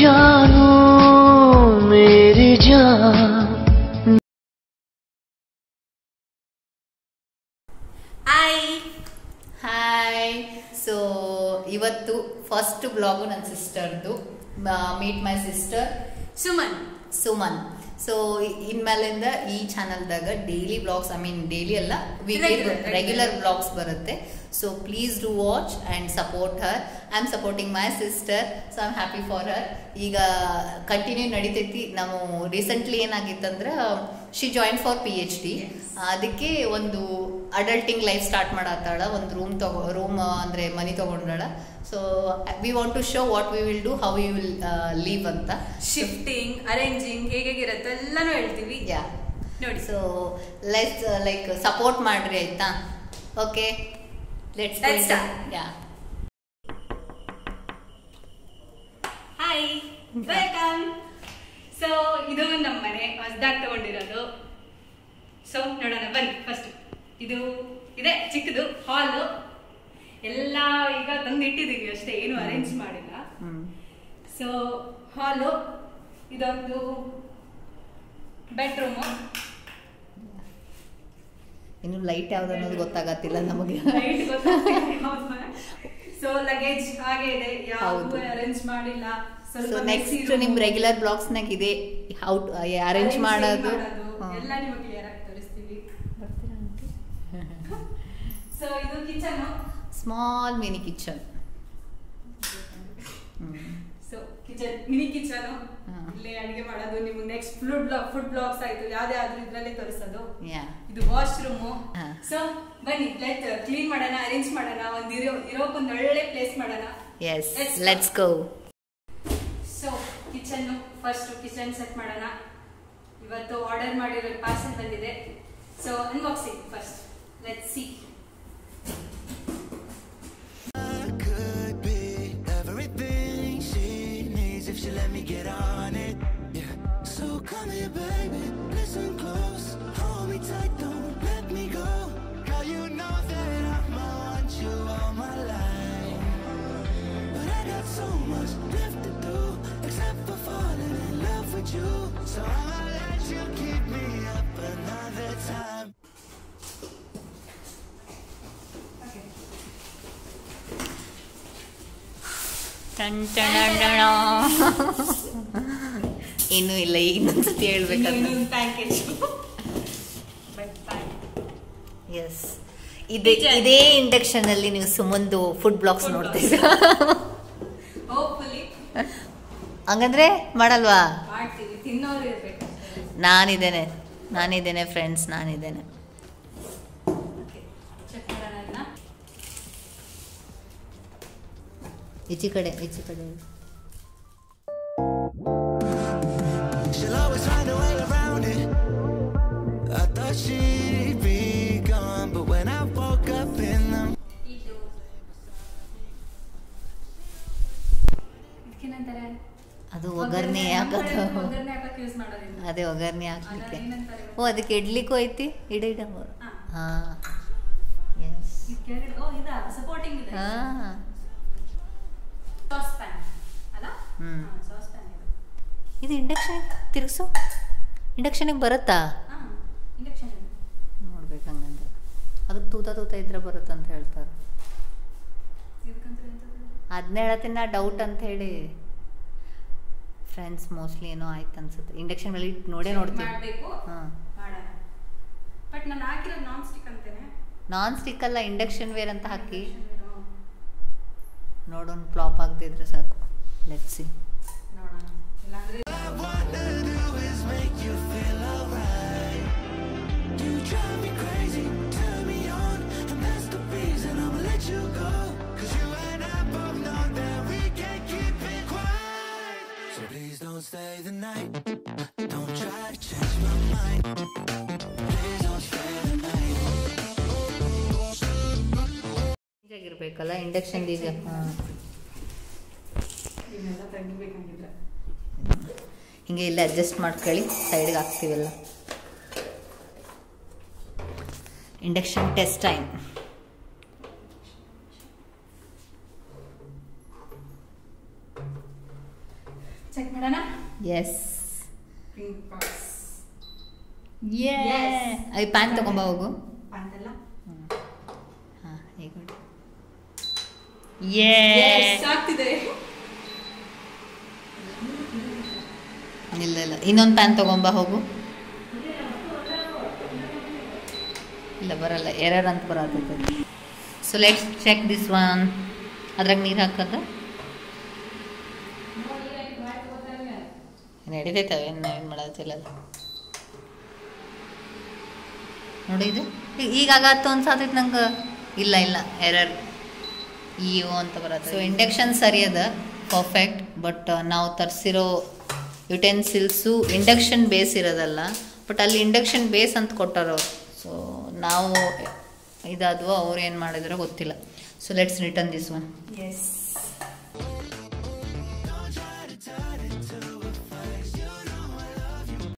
जानू मेरी जान ಹಾಯ್ ಹಾಯ್ ಸೊ ಇವತ್ತು ಫಸ್ಟ್ ಬ್ಲಾಗು ನನ್ನ ಸಿಸ್ಟರ್ದು meet my sister Suman Suman so ಇನ್ಮೇಲಿಂದ ಈ ಚಾನಲ್ದಾಗ daily blogs I mean daily ಅಲ್ಲ Regular, regular. ರೆಗ್ಯುಲರ್ ಬ್ಲಾಗ್ಸ್ ಬರುತ್ತೆ so please do watch and support her I am supporting my sister so I am happy for her ಈಗ continue ನಡಿತೈತಿ ನಾವು recently ಏನಾಗಿತ್ತಂದ್ರೆ she join for P H D ಅದಕ್ಕೆ ಒಂದು adulting life start ಮಾಡತ್ತಾಳ ಒಂದು room ತಗೋ room ಅಂದರೆ money ತಗೊಂಡಾಳ so we want to show what we will do how we will leave ಅಂತ ಶಿಫ್ಟಿಂಗ್ ಅರೇಂಜಿಂಗ್ ಹೇಗಿರುತ್ತೆ ಎಲ್ಲಾನು ಹೇಳ್ತೀವಿ ಯಾ ನೋಡಿ ಸೊ ಲೆಟ್ಸ್ ಲೈಕ್ ಸಪೋರ್ಟ್ ಮಾಡ್ರಿ ಆಯ್ತಾ okay let's Let's start. Yeah hi welcome so ಇದು ನಮ್ಮ ಮನೆ ಹೊಸದಾಗಿ ತಗೊಂಡಿರೋದು ಸೊ ನೋಡೋಣ ಬನ್ನಿ ಫಸ್ಟ್ ಇದು ಇದೆ ಚಿಕ್ಕದು ಹಾಲು ಎಲ್ಲ ಈಗ ತಂದು ಇಟ್ಟಿದ್ದೀವಿ ಅಷ್ಟೇ ಏನು ಅರೇಂಜ್ ಮಾಡಿಲ್ಲ ಸೊ ಹಾಲು ಇದೊಂದು ಬೆಡ್ರೂಮು ಇನ್ನು ಲೈಟ್ ಯಾವ್ದು ಅನ್ನೋದು ಗೊತ್ತಾಗತ್ತಿಲ್ಲ ನಮಗೆ ಲೈಟ್ ಸೊ ಲಗೇಜ್ ಹಾಗೆ ಇದೆ ಹೌದು. ಯಾವುದು ಅರೇಂಜ್ ಮಾಡಿಲ್ಲ ಸೊ ಸ್ವಲ್ಪ ನೆಕ್ಸ್ಟ್ messy room. ನಿಮ್ ರೆಗ್ಯುಲರ್ ಬ್ಲಾಗ್ಸ್ನಾಗ ಇದೆ ಹೌ ಅರೇಂಜ್ Arrange ಮಾಡೋದು ಮಾಡೋದು, ಎಲ್ಲ ನಿಮಗೆ ಕ್ಲಿಯರ್ ಆಗಿ ತೋರಿಸ್ತೀವಿ ಸೊ ಇದು kitchen small mini kitchen so kitchen mini kitchen ಹಾ. ಇಲ್ಲೇ ಅಡಿಗೆ ಮಾಡೋದು ನಿಮ್ಗೆ next food blog food blogs ಆಯ್ತು ಯಾವ್ದೇ ಆದ್ರೂ ಇದ್ರಲ್ಲೇ ತೋರಿಸೋದು ಯಾ ಇದು ವಾಶ್ರೂಮು ಹಾ. ಸೊ ಬನ್ನಿ ಲೆಟ್ ಕ್ಲೀನ್ ಮಾಡೋಣ ಅರೇಂಜ್ ಮಾಡೋಣ ಒಂದ್ ಇರೋ ಇರೋಕ್ ಒಂದ್ ಒಳ್ಳೆ ಪ್ಲೇಸ್ ಮಾಡೋಣ yes Let's go. Let's go so kitchen first kitchen set ಮಾಡೋಣ ಇವತ್ತು ಆರ್ಡರ್ ಮಾಡಿರೋ ಪಾರ್ಸಲ್ ಬಂದಿದೆ so unboxing first let see could be everything she needs if she let me get on it. Yeah. So come here, baby, listen close. Hold me tight, don't let me go. Girl, you know that I want you all my life. But I got so much left to do, except for falling in love with you. So I'ma let you keep me up another time. ಟನ್ ಟಣ ಟಣ. ಇನ್ನೂ ಇಲ್ಲ ಈಗ ಇನ್ನೊಂದ್ಸತಿ ಹೇಳ್ಬೇಕಂತ package but yes ಇದೆ Kitchen. ಇದೇ ಇಂಡಕ್ಷನ್ ಅಲ್ಲಿ ನೀವು ಸುಮಂದು ಫುಡ್ ಬ್ಲಾಗ್ಸ್ Food ನೋಡ್ತೀರಾ ಹೋಪ್ಫುಲಿ ಹಂಗಂದ್ರೆ ಮಾಡಲ್ವಾ ಮಾಡ್ತೀವಿ ತಿನ್ನೋರು ಇರ್ಬೇಕು ನಾನಿದ್ದೇನೆ ನಾನಿದ್ದೇನೆ ಫ್ರೆಂಡ್ಸ್ ನಾನಿದ್ದೇನೆ ಚೆಕ್ ಮಾಡೋಣ ಇದನ್ನ. ಈಚೆ ಕಡೆ ಈಚೆ ಕಡೆ She'll always find a way around it. I thought she'd be gone, but when I woke up in the ಇದು ಇದಕ್ಕೇನಂತಾರೆ ಅದು ಒಗ್ಗರಣೆ ನಮ್ಮ ಕಡೆ ಹಾಕೋದು ಒಗ್ಗರಣೆ ಹಾಕಕ್ಕೆ ಯೂಸ್ ಮಾಡೋದಿಲ್ಲ ಅದೇ ಒಗ್ಗರಣೆ ಹಾಕ್ಲಿಕ್ಕೆ ಅದೇನಂತಾರೆ ಓ ಅದಕ್ಕೆ ಇಡ್ಲಿಕ್ಕೂ ಐತಿ ಇಡ ಇಡ ಹಾ. ಹಾ ಎಸ್ ಇದು ಕೆಳಗಡೆ ಓ ಇದಾ ಸಪೋರ್ಟಿಂಗ್ ಇದೆ ಹಾ ಸಾಸ್ ಪ್ಯಾನ್ ಅಲ್ಲ ಹ್ಮ್. ಸಾಸ್ ಪ್ಯಾನ್ ಇದು ಇದು ಇಂಡಕ್ಷನ್ ತಿರುಗಿಸು ಇಂಡಕ್ಷನಿಗೆ ಬರುತ್ತಾ ಹಾ ಇಂಡಕ್ಷನ್ ಇದು ನೋಡ್ಬೇಕು ಹಂಗಂದ್ರೆ ಅದಕ್ಕೆ ತೂತ ತೂತ ಇದ್ರೆ ಬರುತ್ತಂತ ಹೇಳ್ತಾರೆ ಇದಕ್ಕಂತ ಎಂತದ್ದು ಅದನ್ನ ಹೇಳತ್ತೀನಿ ನಾ ಡೌಟ್ ಅಂತ ಹೇಳಿ ಫ್ರೆಂಡ್ಸ್ ಮೋಸ್ಟ್ಲಿ ಏನೋ ಆಯ್ತು ಅನ್ಸುತ್ತೆ ಇಂಡಕ್ಷನ್ ಮೇಲೆ ಇಟ್ಟು ನೋಡೇ ನೋಡ್ತೀವಿ ಮಾಡಬೇಕು ಹಾಂ ಮಾಡೋಣ ಬಟ್ ನಾನು ಹಾಕಿರೋದು ನಾನ್ ಸ್ಟಿಕ್ ಅಂತೇನೆ ನಾನ್ ಸ್ಟಿಕ್ ಅಲ್ಲ ಇಂಡಕ್ಷನ್ ವೇರ್ ಅಂತ ಹಾಕಿ Induction ಇದು. ನೋಡೋಣ ಫ್ಲಾಪ್ ಆಗದಿದ್ರೆ ಸಾಕು ಲೆಟ್ಸಿ ನೋಡೋಣ ಇಲ್ಲಾಂದ್ರೆ wanna do is make you feel alright. You drive me crazy, turn me on, and that's the reason I'ma let you go. Cause you and I both know that we can't keep it quiet. So please don't stay the night. Don't try to change my mind. Please don't stay the night. ಆಗಿರ್ಬೇಕಲ್ಲ induction ಈಗ ಹಾಂ ಇದನ್ನೆಲ್ಲ ತೆಗಿಬೇಕಂಗಿದ್ರೆ ಹಿಂಗೆ ಇಲ್ಲಿ adjust ಮಾಡ್ಕೊಳ್ಳಿ ಸೈಡ್ಗೆ ಹಾಕ್ತೀವಲ್ಲ ಇಂಡಕ್ಷನ್ ಟೆಸ್ಟ್ ಟೈಮ್ ಚೆಕ್ ಮಾಡೋಣ ಎಸ್ ಪಿಂಕ್ ಬಾಕ್ಸ್ ಅದು ಪ್ಯಾನ್ ತಗೊಂಬ ಹೋಗು ಅಂತಲ್ಲ ಹಾಂ ಈಗ ನೋಡಿ Yes, ಆಗ್ತಿದೆ ಇಲ್ಲ ಇಲ್ಲ ಇನ್ನೊಂದು ಪ್ಯಾನ್ ತಗೊಂಬ ಹೋಗು ಇಲ್ಲ ಬರಲ್ಲ ಎರರ್ ಅಂತ ಬರತ್ತೈತೆ so let's check this one ಅದ್ರಾಗ ನೀರು ಹಾಕದ ನಡಿತೈತೆ ಏನು ಏನು ಮಾಡೋದಿಲ್ಲ ನೋಡಿ ಇದು ಈ- ಈಗ ಆಗತ್ತು ಅನ್ಸಾತೈತೆ ನಂಗೆ ಇಲ್ಲ ಇಲ್ಲ ಎರರ್ ಇಯೋ ಅಂತ ಬರುತ್ತೆ ಸೊ ಇಂಡಕ್ಷನ್ ಸರಿ ಅದ ಪರ್ಫೆಕ್ಟ್ ಬಟ್ ನಾವು ತರಿಸಿರೋ ಯುಟೆನ್ಸಿಲ್ಸು ಇಂಡಕ್ಷನ್ ಬೇಸ್ ಇರೋದಲ್ಲ ಬಟ್ ಅಲ್ಲಿ ಇಂಡಕ್ಷನ್ ಬೇಸ್ ಅಂತ ಕೊಟ್ಟಾರ ಸೊ ನಾವು ಇದಾದ್ವು ಅವ್ರು ಏನು ಮಾಡಿದ್ರೋ ಗೊತ್ತಿಲ್ಲ so let's return this one S